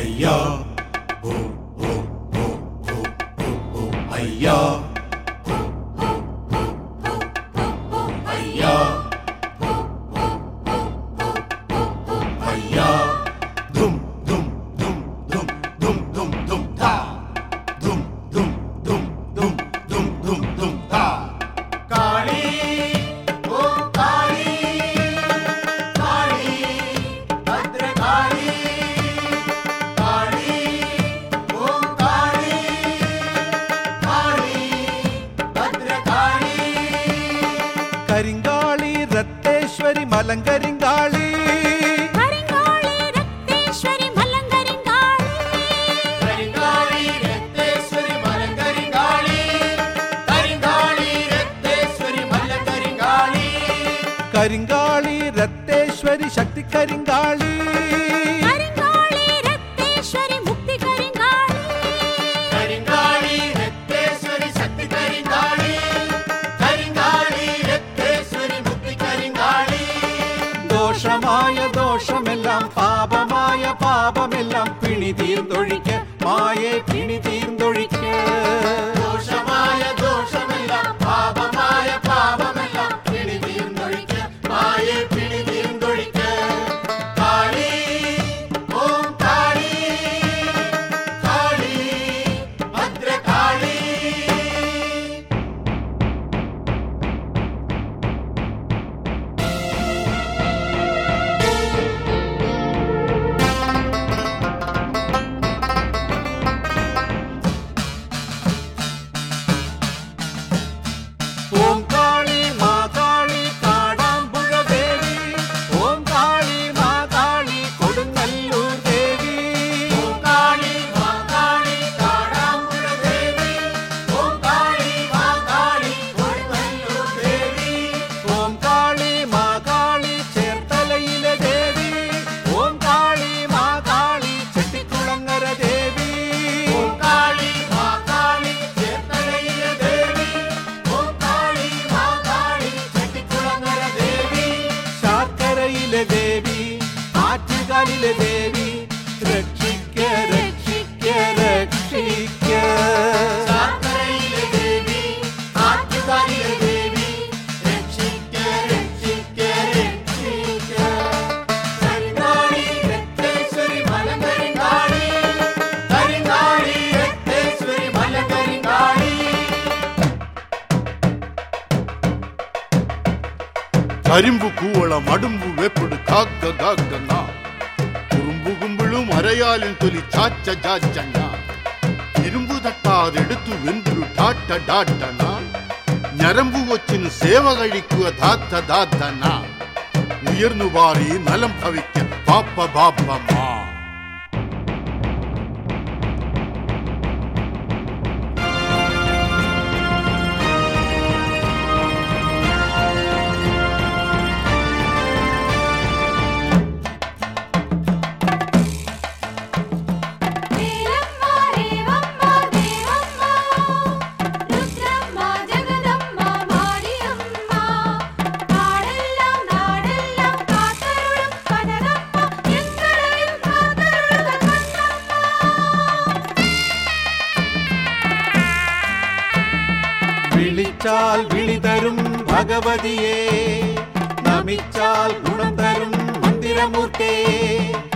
ஐயா ஓ ஓ ஓ ஓ ஓ ஓ ஐயா ஐயா ஐயா தும் தும் தும் தும் தும் தும் தும் தா தும் தும் தும் தும் தும் தும் தும் தா காளி ஓ காளி காளி பத்ரகாளி காளி ஓ காளி காளி பத்ரகாளி കരിങ്കാളി രത്തേശ്വരി മലങ്കരിങ്കാളി கரிங்காளி ரக்தேஸ்வரி மலங்கரிங்காளி கரிங்காளி ரத்தேஸ்வரி மலங்கரிங்காளி கரிங்காளி ரத்தேஸ்வரி மலங்கரிங்காளி കരിങ്കാളി രത്തേശ്വരി ശക്തി കരിങ്കാളി கரிங்காளி ரக்தேஸ்வரி முக்தி கரிங்காளி கரிங்காளி ரத்தேஸ்வரி சக்தி கரிங்காளி கரிங்காளி ரத்தேஸ்வரி முக்தி கரிங்காளி ദോഷമായ ദോഷമെല്ലാം പാപമായ പാപമെല്ലാം പിണി തീർന്നൊഴിക്ക മായെ പിണി തീർന്നൊഴിക്ക தோஷமாய தோஷமெல்லாம் பாபமாய பாபமெல்லாம் பிணி தீர்ந்தொழிக்க மாயே பிணி தீர்ந்தொழிக்க காளி ஓம் காளி காளி பத்ர காளி ഓം കാളി മാ കാളി കാടാമ്പുഴ ദേവി ഓം കാളി മാ കാളി കൊടുങ്ങല്ലൂർ ദേവി ஓம் காளி மா காளி காடாம்புழ தேவி ஓம் காளி மா காளி கொடுங்கல்லூர் தேவி ഓം കാളി മാ കാളി ചേർത്തലയിലെ ദേവി ഓം കാളി മാ കാളി ചെട്ടിക്കുളങ്ങര ദേവി ஓம் காளி மா காளி சேத்தலையில தேவி ஓம் காளி மா காளி செட்டிக்குளங்கர தேவி ശാർക്കരയിലെ ദേവി ആറ്റുകാലിലെ ദേവി രക്ഷിക്ക രക്ഷിക്ക രക്ഷിക്ക சாக்கரையில தேவி ஆற்றுக்காரில தேவி ரட்சிக்க ரட்சிக்க ரட்சிக்க கரிங்காளி ரத்தேஸ்வரி மலங்கரிங்காளி கரிங்காளி ரத்தேஸ்வரி மலங்கரிங்காளி കരിമ്പു കൂവളം അടുമ്പു വെപ്പിട് കാക്ക കാക്കങ്ങ കുറുമ്പു കുമ്പിളും അരയാലിൻ തൊലി ചാച്ച ചാച്ചങ്ങ ഇരുമ്പു തട്ടാതെടുത്തു വെന്തൊരു ടാട്ട ഡാട്ടന ഞരമ്പു കൊച്ചിന് സേവ കഴിക്കുക ധാത്ത ധാത്തന ഉയർന്നു പാറി നലം ഭവിക്ക പാപ്പ ബാപ്പമ്മ தேவம்மா ரேவம்மா தேவம்மா ருத்ரம்மா ஜெகதம்மா மாரியம்மா நாடெல்லாம் நாடெல்லாம் காத்தருளும் கனகம்மா எங்களையும் காத்தருளுக கண்ணம்மா വിളിച്ചാൽ വിളി തരും ഭഗവതിയെ നമിച്ചാൽ ഗുണം തരും മന്ദിരമൂർത്തേ